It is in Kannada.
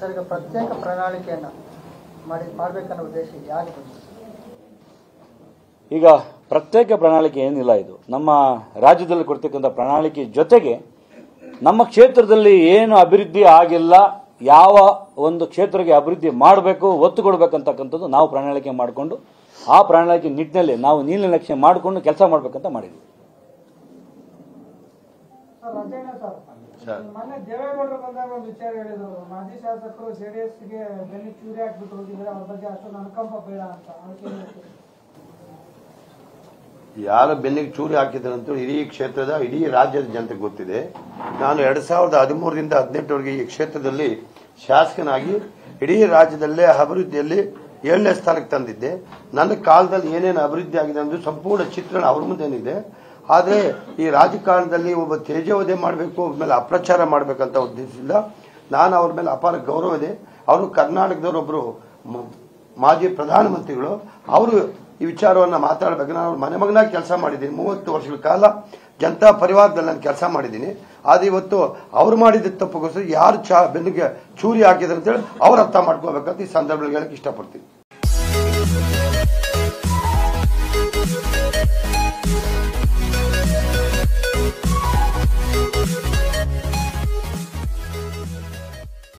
ಸರ್ ಈಗ ಪ್ರತ್ಯೇಕ ಪ್ರಣಾಳಿಕೆಯನ್ನ ಮಾಡಿ ಮಾಡ್ಬೇಕನ್ನೋ ಉದ್ದೇಶ ಯಾಕೆ ಬಂತು ಈಗ ಪ್ರತ್ಯೇಕ ಪ್ರಣಾಳಿಕೆ ಏನಿಲ್ಲ ಇದು ನಮ್ಮ ರಾಜ್ಯದಲ್ಲಿ ಕೊಡ್ತಕ್ಕಂಥ ಪ್ರಣಾಳಿಕೆ ಜೊತೆಗೆ ನಮ್ಮ ಕ್ಷೇತ್ರದಲ್ಲಿ ಏನು ಅಭಿವೃದ್ಧಿ ಆಗಿಲ್ಲ ಯಾವ ಒಂದು ಕ್ಷೇತ್ರಕ್ಕೆ ಅಭಿವೃದ್ಧಿ ಮಾಡಬೇಕು ಒತ್ತು ಕೊಡಬೇಕಂತಕ್ಕಂಥದ್ದು ನಾವು ಪ್ರಣಾಳಿಕೆ ಮಾಡಿಕೊಂಡು ಆ ಪ್ರಣಾಳಿಕೆ ನಿಟ್ಟಿನಲ್ಲಿ ನಾವು ನೀಲನಕ್ಷೆ ಮಾಡಿಕೊಂಡು ಕೆಲಸ ಮಾಡಬೇಕಂತ ಮಾಡಿದ್ವಿ ಸರ್ ರಾಜಣ್ಣ ಸರ್ ಮೊನ್ನೆ ದೇವೇಗೌಡರು ಬಂದಾಗ ಒಂದು ವಿಚಾರ ಹೇಳಿದ್ರು ಮಾಜಿ ಶಾಸಕರು ಜೆಡಿಎಸ್ ಗೆ ಬೆನ್ನಿ ಚೂರಿ ಹಾಕ್ಬಿಟ್ಟು ಹೋಗಿದ್ರೆ ಅವ್ರ ಬಗ್ಗೆ ಅಷ್ಟೊಂದು ಅನುಕಂಪ ಬೇಡ ಅಂತ ಅದಕ್ಕೆ ಏನ್ ಹೇಳ್ತೀರಿ? ಯಾರ ಬೆನ್ನಿಗೆ ಚೂರಿ ಹಾಕಿದ್ರು ಅಂತ ಇಡೀ ಕ್ಷೇತ್ರದ ಇಡೀ ರಾಜ್ಯದ ಜನತೆಗೆ ಗೊತ್ತಿದೆ ನಾನು ಎರಡ್ ಸಾವಿರದ ಹದಿಮೂರರಿಂದ ಹದಿನೆಂಟರವರೆಗೆ ಈ ಕ್ಷೇತ್ರದಲ್ಲಿ ಶಾಸಕನಾಗಿ ಇಡೀ ರಾಜ್ಯದಲ್ಲೇ ಅಭಿವೃದ್ಧಿಯಲ್ಲಿ ಏಳನೇ ಸ್ಥಾನಕ್ಕೆ ತಂದಿದ್ದೆ ನನ್ನ ಕಾಲದಲ್ಲಿ ಏನೇನು ಅಭಿವೃದ್ಧಿ ಆಗಿದೆ ಅಂದ್ರೆ ಸಂಪೂರ್ಣ ಚಿತ್ರಣ ಅವ್ರ ಮುಂದೇನಿದೆ ಆದರೆ ಈ ರಾಜಕಾರಣದಲ್ಲಿ ಒಬ್ಬ ತೇಜೋವಧೆ ಮಾಡಬೇಕು ಒಬ್ಬ ಮೇಲೆ ಅಪ್ರಚಾರ ಮಾಡಬೇಕಂತ ಉದ್ದೇಶದಿಂದ ನಾನು ಅವ್ರ ಮೇಲೆ ಅಪಾರ ಗೌರವ ಇದೆ ಅವರು ಕರ್ನಾಟಕದವರೊಬ್ಬರು ಮ- ಮಾಜಿ ಪ್ರಧಾನಮಂತ್ರಿಗಳು ಅವರು ಈ ವಿಚಾರವನ್ನ ಮಾತಾಡಬೇಕು ನಾನು ಅವ್ರ ಮನೆ ಮಗನಾಗಿ ಕೆಲಸ ಮಾಡಿದ್ದೀನಿ ಮೂವತ್ತು ವರ್ಷಗಳ ಕಾಲ ಜನತಾ ಪರಿವಾರದಲ್ಲಿ ನಾನು ಕೆಲಸ ಮಾಡಿದ್ದೀನಿ ಆದ್ರೆ ಇವತ್ತು ಅವ್ರು ಮಾಡಿದ ತಪ್ಪುಗೋಸ್ಕರ ಯಾರು ಚಾ ಬೆನ್ನಿಗೆ ಚೂರಿ ಹಾಕಿದ್ರು ಅಂತೇಳಿ ಅವ್ರು ಅರ್ಥ ಮಾಡ್ಕೋಬೇಕಂತ ಈ ಸಂದರ್ಭದಲ್ಲಿ ಹೇಳಕ್ ಇಷ್ಟಪಡ್ತೀನಿ